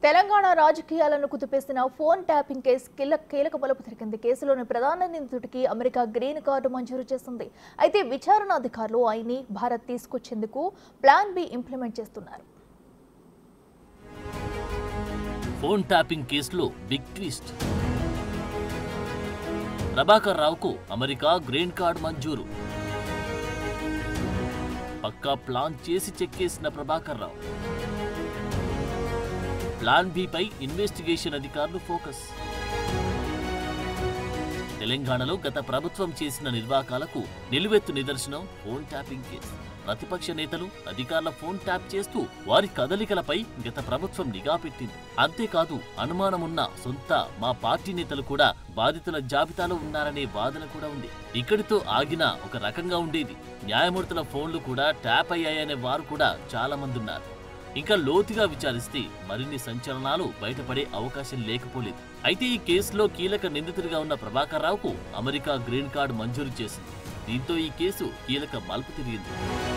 తెలంగాణ రాజకీయాలను కుదిపేసిన phone tapping case కీలక కీలక మలుపు తిరిగింది కేసులోని ప్రధాన నిందితుడికి అమెరికా గ్రీన్ కార్డు మంజూరు చేసింది అయితే విచారణ అధికారులు ఆయన్ని భారత్ తీసుకొచ్చేందుకు ప్లాన్ బి ఇంప్లిమెంట్ చేస్తున్నారు ఫోన్ ట్యాపింగ్ కేసులో బిగ్ ట్విస్ట్ ప్రభాకర్ రావుకు అమెరికా గ్రీన్ కార్డ్ మంజూరు పక్కా ప్లాన్ చేసి చెక్కేసిన ప్రభాకర్ రావు ప్లాన్ బి పై ఇన్వెస్టిగేషన్ అధికారులు ఫోకస్ తెలంగాణలో గత ప్రభుత్వం చేసిన నిర్వాకాలకు నిలువెత్తు నిదర్శనం ఫోన్ ట్యాపింగ్ కేసు ప్రతిపక్ష నేతలు అధికారుల ఫోన్ ట్యాప్ చేస్తూ వారి కదలికలపై గత ప్రభుత్వం నిఘా పెట్టింది అంతేకాదు అనుమానమున్న సొంత మా పార్టీ నేతలు కూడా బాధితుల జాబితాలో ఉన్నారనే వాదన కూడా ఉంది ఇక్కడితో ఆగిన ఒక రకంగా ఉండేది న్యాయమూర్తుల ఫోన్లు కూడా ట్యాప్ అయ్యాయనే వారు కూడా చాలా మంది ఉన్నారు ఇంకా లోతుగా విచారిస్తే మరిన్ని సంచలనాలు బయటపడే అవకాశం లేకపోలేదు అయితే ఈ కేసులో కీలక నిందితుడిగా ఉన్న ప్రభాకర్ రావుకు అమెరికా గ్రీన్ కార్డు మంజూరు చేసింది దీంతో ఈ కేసు కీలక మలుపు తిరిగింది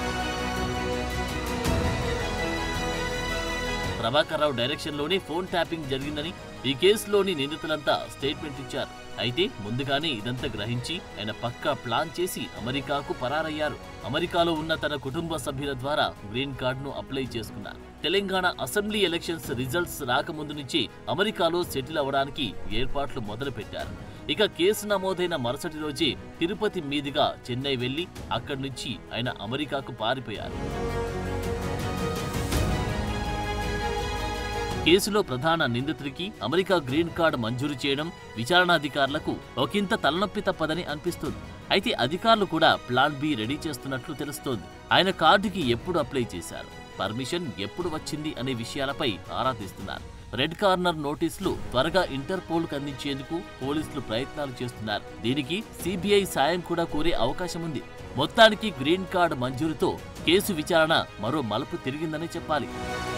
ప్రభాకర్ రావు డైరెక్షన్లోనే ఫోన్ ట్యాపింగ్ జరిగిందని ఈ కేసులోని నిందితులంతా స్టేట్మెంట్ ఇచ్చారు అయితే ముందుగానే ఇదంతా గ్రహించి ఆయన పక్కా ప్లాన్ చేసి అమెరికాకు పరారయ్యారు అమెరికాలో ఉన్న తన కుటుంబ సభ్యుల ద్వారా గ్రీన్ కార్డును అప్లై చేసుకున్నారు తెలంగాణ అసెంబ్లీ ఎలక్షన్స్ రిజల్ట్స్ రాకముందు నుంచి అమెరికాలో సెటిల్ అవ్వడానికి ఏర్పాట్లు మొదలుపెట్టారు ఇక కేసు నమోదైన మరుసటి రోజే తిరుపతి మీదుగా చెన్నై వెళ్లి అక్కడి నుంచి ఆయన అమెరికాకు పారిపోయారు కేసులో ప్రధాన నిందితుడికి అమెరికా గ్రీన్ కార్డు మంజూరు చేయడం విచారణాధికారులకు ఒకంత తలనొప్పి తప్పదని అనిపిస్తుంది అయితే అధికారులు కూడా ప్లాన్ బి రెడీ చేస్తున్నట్లు తెలుస్తోంది ఆయన కార్డుకి ఎప్పుడు అప్లై చేశారు పర్మిషన్ ఎప్పుడు వచ్చింది అనే విషయాలపై ఆరా తీస్తున్నారు రెడ్ కార్నర్ నోటీసులు త్వరగా ఇంటర్పోల్కు అందించేందుకు పోలీసులు ప్రయత్నాలు చేస్తున్నారు దీనికి సిబిఐ సాయం కూడా కోరే అవకాశం ఉంది మొత్తానికి గ్రీన్ కార్డు మంజూరుతో కేసు విచారణ మరో మలుపు తిరిగిందని చెప్పాలి